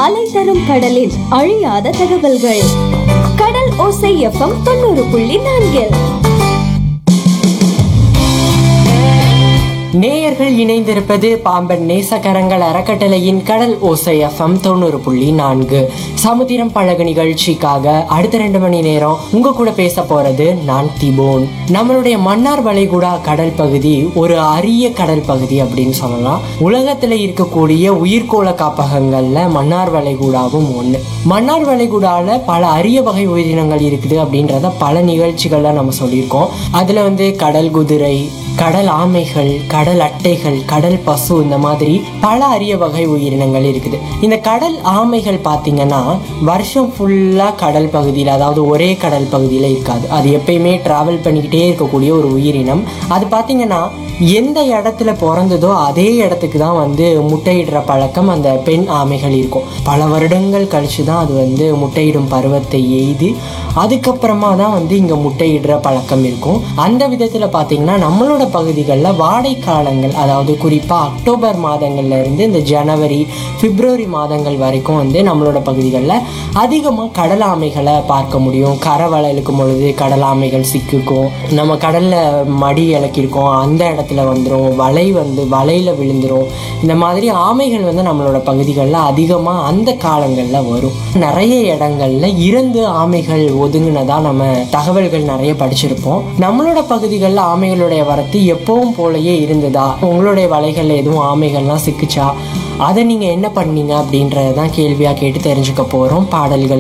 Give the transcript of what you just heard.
அலை தரும் கடலின் அழியாத தகவல்கள் கடல் ஓசை எஃப்எம் தொண்ணூறு புள்ளி நான்கில் நேயர்கள் இணைந்திருப்பது பாம்பன் நேசகரங்கள் அறக்கட்டளையின் கடல் ஓசை எஃப்எம் தொண்ணூறு புள்ளி நான்கு சமுத்திரம் பழகு நிகழ்ச்சிக்காக அடுத்த ரெண்டு மணி நேரம் உங்க கூட பேச போறது நான் திபோன் நம்மளுடைய மன்னார் வளைகுடா கடல் பகுதி ஒரு அரிய கடல் பகுதி அப்படின்னு சொல்லலாம் உலகத்துல இருக்கக்கூடிய உயிர்கோள காப்பகங்கள்ல மன்னார் வளைகுடாவும் ஒண்ணு மன்னார் வளைகுடால பல அரிய வகை உயிரினங்கள் இருக்குது அப்படின்றத பல நிகழ்ச்சிகள்ல நம்ம சொல்லியிருக்கோம் அதுல வந்து கடல் குதிரை கடல் ஆமைகள் கடல் அட்டைகள் கடல் பசு இந்த மாதிரி பல அரிய வகை உயிரினங்கள் இருக்குது இந்த கடல் ஆமைகள் பார்த்தீங்கன்னா வருஷம் ஃபுல்லாக கடல் பகுதியில் அதாவது ஒரே கடல் பகுதியில் இருக்காது அது எப்பயுமே டிராவல் பண்ணிக்கிட்டே இருக்கக்கூடிய ஒரு உயிரினம் அது பார்த்தீங்கன்னா எந்த இடத்துல பிறந்ததோ அதே இடத்துக்கு தான் வந்து முட்டையிடுற பழக்கம் அந்த பெண் ஆமைகள் இருக்கும் பல வருடங்கள் கழிச்சு தான் அது வந்து முட்டையிடும் பருவத்தை எய்து அதுக்கப்புறமா தான் வந்து இங்கே முட்டையிடுற பழக்கம் இருக்கும் அந்த விதத்தில் பார்த்தீங்கன்னா நம்மளோட பகுதிகளில் வாடை காலங்கள் அதாவது குறிப்பாக அக்டோபர் மாதங்கள்ல இருந்து இந்த ஜனவரி பிப்ரவரி மாதங்கள் வரைக்கும் வந்து நம்மளோட பகுதிகளில் அதிகமாக கடல் ஆமைகளை பார்க்க முடியும் கரை இழுக்கும் பொழுது கடல் ஆமைகள் சிக்கிக்கும் நம்ம கடலில் மடி இலக்கிருக்கோம் அந்த இடத்துல வந்துடும் வலை வந்து வலையில் விழுந்துரும் இந்த மாதிரி ஆமைகள் வந்து நம்மளோட பகுதிகளில் அதிகமாக அந்த காலங்களில் வரும் நிறைய இடங்கள்ல இறந்து ஆமைகள் ஒதுங்கினதா நம்ம தகவல்கள் நிறைய படிச்சிருப்போம் நம்மளோட பகுதிகளில் ஆமைகளுடைய வரத்து எப்பவும் போலயே இருந்ததா உங்களுடைய வலைகளில் எதுவும் ஆமைகள்லாம் சிக்குச்சா அதை நீங்கள் என்ன பண்ணீங்க அப்படின்றதான் கேள்வியாக கேட்டு தெரிஞ்சுக்க போகிறோம் பாடல்கள்